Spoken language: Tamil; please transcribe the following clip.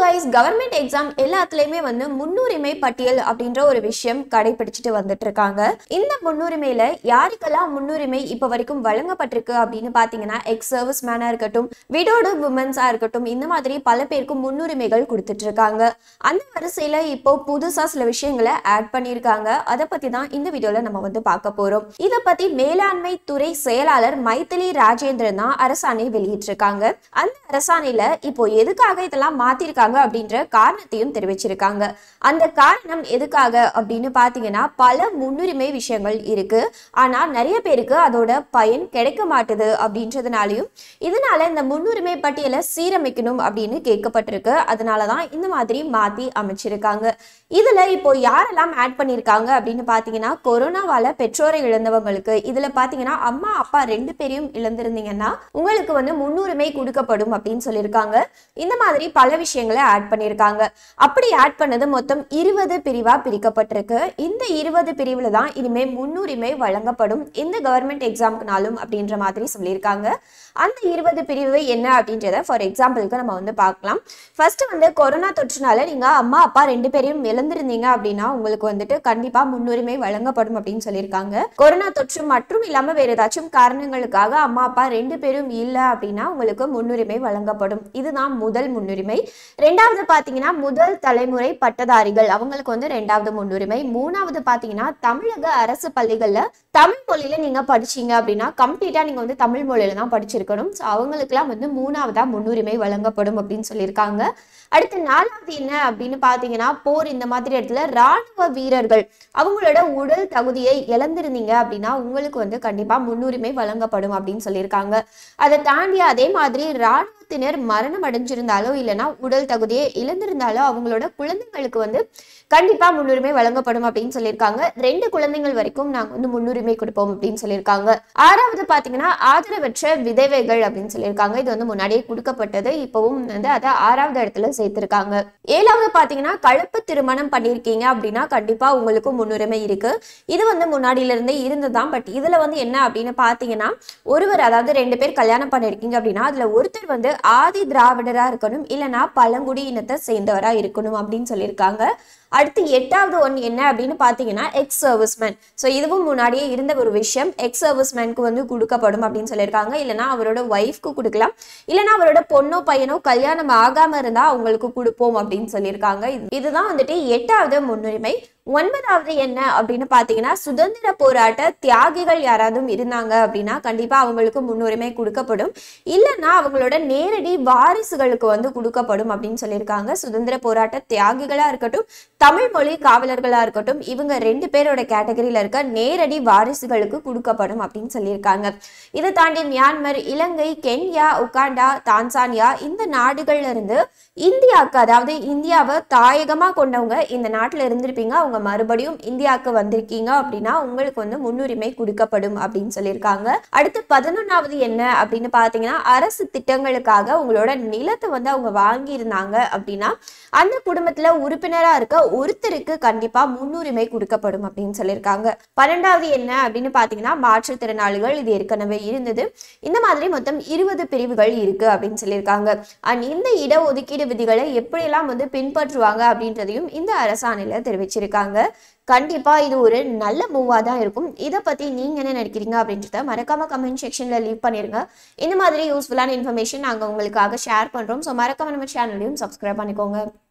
கைஸ் கவர்மெண்ட் எக்ஸாம் எல்லாத்துலயுமே வந்து முன்னுரிமை பட்டியல் அப்படின்ற ஒரு விஷயம் கடைபிடிச்சிட்டு வந்துட்டு இருக்காங்க இந்த முன்னுரிமையில யாருக்கெல்லாம் முன்னுரிமை இப்ப வரைக்கும் வழங்கப்பட்டிருக்கு அப்படின்னு பாத்தீங்கன்னா எக்ஸ் சர்வீஸ் மேனா இருக்கட்டும் விடோடு உமன்ஸா இருக்கட்டும் இந்த மாதிரி பல பேருக்கு முன்னுரிமைகள் கொடுத்துட்டு இருக்காங்க அந்த வரிசையில இப்போ புதுசா சில விஷயங்களை ஆட் பண்ணியிருக்காங்க அதை பத்தி தான் இந்த வீடியோல நம்ம வந்து பார்க்க போறோம் இத பத்தி மேலாண்மை துறை செயலாளர் மைத்திலி ராஜேந்திரன் தான் அரசாணை வெளியிட்டிருக்காங்க அந்த அரசாணையில இப்போ எதுக்காக இதெல்லாம் மாத்திருக்காங்க அப்படின்ற காரணத்தையும் தெரிவிச்சிருக்காங்க அந்த காரணம் எதுக்காக அப்படின்னு பாத்தீங்கன்னா பல முன்னுரிமை விஷயங்கள் இருக்கு ஆனா நிறைய பேருக்கு அதோட பயன் கிடைக்க மாட்டுது அப்படின்றதுனாலையும் இதனால இந்த முன்னுரிமை பட்டியலை சீரமைக்கணும் அப்படின்னு கேட்கப்பட்டிருக்கு அதனாலதான் இந்த மாதிரி மாத்தி அமைச்சிருக்காங்க இதுல இப்போ யாரெல்லாம் ஆட் பண்ணிருக்காங்க அப்படின்னு பாத்தீங்கன்னா கொரோனாவால பெற்றோரை இழந்தவங்களுக்கு இதுல பாத்தீங்கன்னா அம்மா அப்பா ரெண்டு பேரையும் இழந்திருந்தீங்கன்னா உங்களுக்கு வந்து முன்னுரிமை கொடுக்கப்படும் அப்படின்னு சொல்லியிருக்காங்க இந்த மாதிரி பல விஷயங்களை ஆட் பண்ணியிருக்காங்க அப்படி ஆட் பண்ணது மொத்தம் இருபது பிரிவா பிரிக்கப்பட்டிருக்கு இந்த இருபது பிரிவுல தான் இனிமே முன்னுரிமை வழங்கப்படும் இந்த கவர்மெண்ட் எக்ஸாம்க்குனாலும் அப்படின்ற மாதிரி சொல்லியிருக்காங்க அந்த இருபது பிரிவு என்ன அப்படின்றத ஃபார் எக்ஸாம்பிளுக்கு நம்ம வந்து பார்க்கலாம் ஃபர்ஸ்ட் வந்து கொரோனா தொற்றுனால நீங்க அம்மா அப்பா ரெண்டு பேரையும் இழந்திருந்தீங்க அப்படின்னா உங்களுக்கு வந்துட்டு கண்டிப்பா முன்னுரிமை வழங்கப்படும் அப்படின்னு சொல்லியிருக்காங்க கொரோனா தொற்று மற்றும் இல்லாம வேற ஏதாச்சும் காரணங்களுக்காக அம்மா அப்பா ரெண்டு பேரும் இல்லை அப்படின்னா உங்களுக்கு முன்னுரிமை வழங்கப்படும் இதுதான் முதல் முன்னுரிமை ரெண்டாவது பாத்தீங்கன்னா முதல் தலைமுறை பட்டதாரிகள் அவங்களுக்கு வந்து ரெண்டாவது முன்னுரிமை மூணாவது பாத்தீங்கன்னா தமிழக அரசு பள்ளிகள்ல தமிழ் மொழியில நீங்க படிச்சீங்க அப்படின்னா கம்ப்ளீட்டா நீங்க வந்து தமிழ் மொழியில தான் படிச்சிருக்கணும் ஸோ அவங்களுக்குலாம் வந்து மூணாவதா முன்னுரிமை வழங்கப்படும் அப்படின்னு சொல்லியிருக்காங்க அடுத்து நாலாவது என்ன அப்படின்னு பாத்தீங்கன்னா போர் இந்த மாதிரி இடத்துல ராணுவ வீரர்கள் அவங்களோட உடல் தகுதியை இழந்திருந்தீங்க அப்படின்னா உங்களுக்கு வந்து கண்டிப்பா முன்னுரிமை வழங்கப்படும் அப்படின்னு சொல்லியிருக்காங்க அதை தாண்டி அதே மாதிரி ராணுவத்தினர் மரணம் அடைஞ்சிருந்தாலோ இல்லைன்னா உடல் தகுதியை இழந்திருந்தாலோ அவங்களோட குழந்தைங்களுக்கு வந்து கண்டிப்பா முன்னுரிமை வழங்கப்படும் அப்படின்னு சொல்லியிருக்காங்க ரெண்டு குழந்தைகள் வரைக்கும் நாங்க வந்து முன்னுரிமை கொடுப்போம் அப்படின்னு சொல்லியிருக்காங்க ஆறாவது பாத்தீங்கன்னா ஆதரவற்ற விதவைகள் அப்படின்னு சொல்லியிருக்காங்க இது வந்து முன்னாடியே கொடுக்கப்பட்டது இப்பவும் வந்து அதை ஆறாவது இடத்துல சேர்த்திருக்காங்க ஏழாவது பாத்தீங்கன்னா கலப்பு திருமணம் பண்ணியிருக்கீங்க அப்படின்னா கண்டிப்பா உங்களுக்கு முன்னுரிமை இருக்கு இது வந்து முன்னாடியில இருந்தே இருந்ததுதான் பட் இதுல வந்து என்ன அப்படின்னு பாத்தீங்கன்னா ஒருவர் அதாவது ரெண்டு பேர் கல்யாணம் பண்ணிருக்கீங்க அப்படின்னா அதுல ஒருத்தர் வந்து ஆதி திராவிடரா இருக்கணும் இல்லைன்னா பழங்குடி இனத்தை சேர்ந்தவரா இருக்கணும் அப்படின்னு சொல்லியிருக்காங்க அடுத்து எட்டாவது ஒன் என்ன அப்படின்னு பார்த்தீங்கன்னா எக்ஸ் சர்வீஸ்மேன் ஸோ இதுவும் முன்னாடியே இருந்த ஒரு விஷயம் எக்ஸ் சர்வீஸ்மேனுக்கு வந்து கொடுக்கப்படும் அப்படின்னு சொல்லியிருக்காங்க இல்லைனா அவரோட ஒய்ஃப்க்கு கொடுக்கலாம் இல்லைனா அவரோட பொண்ணோ பையனோ கல்யாணம் ஆகாம இருந்தா அவங்களுக்கு கொடுப்போம் அப்படின்னு சொல்லியிருக்காங்க இது- இதுதான் வந்துட்டு எட்டாவது முன்னுரிமை ஒன்பதாவது என்ன அப்படின்னு பார்த்தீங்கன்னா சுதந்திர போராட்ட தியாகிகள் யாராவது இருந்தாங்க அப்படின்னா கண்டிப்பா அவங்களுக்கு முன்னுரிமை கொடுக்கப்படும் இல்லைன்னா அவங்களோட நேரடி வாரிசுகளுக்கு வந்து கொடுக்கப்படும் அப்படின்னு சொல்லியிருக்காங்க சுதந்திர போராட்ட தியாகிகளா இருக்கட்டும் தமிழ் மொழி காவலர்களா இருக்கட்டும் இவங்க ரெண்டு பேரோட கேட்டகரியில இருக்க நேரடி வாரிசுகளுக்கு கொடுக்கப்படும் அப்படின்னு சொல்லியிருக்காங்க இதை தாண்டி Myanmar Ilangai Kenya Uganda Tanzania இந்த நாடுகள்ல இருந்து இந்தியாவுக்கு அதாவது இந்தியாவை தாயகமா கொண்டவங்க இந்த நாட்டுல இருந்திருப்பீங்க அவங்க மறுபடியும் இந்தியாவுக்கு வந்திருக்கீங்க அப்படின்னா உங்களுக்கு வந்து முன்னுரிமை கொடுக்கப்படும் அப்படின்னு சொல்லியிருக்காங்க அடுத்து பதினொன்னாவது என்ன அப்படின்னு பாத்தீங்கன்னா அரசு திட்டங்களுக்காக உங்களோட நிலத்தை வந்து அவங்க வாங்கி இருந்தாங்க அப்படின்னா அந்த குடும்பத்துல உறுப்பினரா இருக்க ஒருத்தருக்கு கண்டிப்பா முன்னுரிமை கொடுக்கப்படும் அப்படின்னு சொல்லியிருக்காங்க பன்னெண்டாவது என்ன அப்படின்னு பாத்தீங்கன்னா மாற்றுத்திறனாளிகள் இது ஏற்கனவே இருந்தது இந்த மாதிரி மொத்தம் இருபது பிரிவுகள் இருக்கு அப்படின்னு சொல்லியிருக்காங்க அண்ட் இந்த இடஒதுக்கீடு விதிகளை எப்படியெல்லாம் வந்து பின்பற்றுவாங்க அப்படின்றதையும் இந்த அரசாணையில தெரிவிச்சிருக்காங்க கண்டிப்பா இது ஒரு நல்ல மூவா தான் இருக்கும் இதை பத்தி நீங்க என்ன நினைக்கிறீங்க அப்படின்றத மறக்காம கமெண்ட் செக்ஷன்ல லீவ் பண்ணிருங்க இந்த மாதிரி யூஸ்ஃபுல்லான இன்ஃபர்மேஷன் நாங்க உங்களுக்காக ஷேர் பண்றோம் ஸோ மறக்காம நம்ம சேனலையும் சப்ஸ்கிரைப் பண்ணிக்கோங்க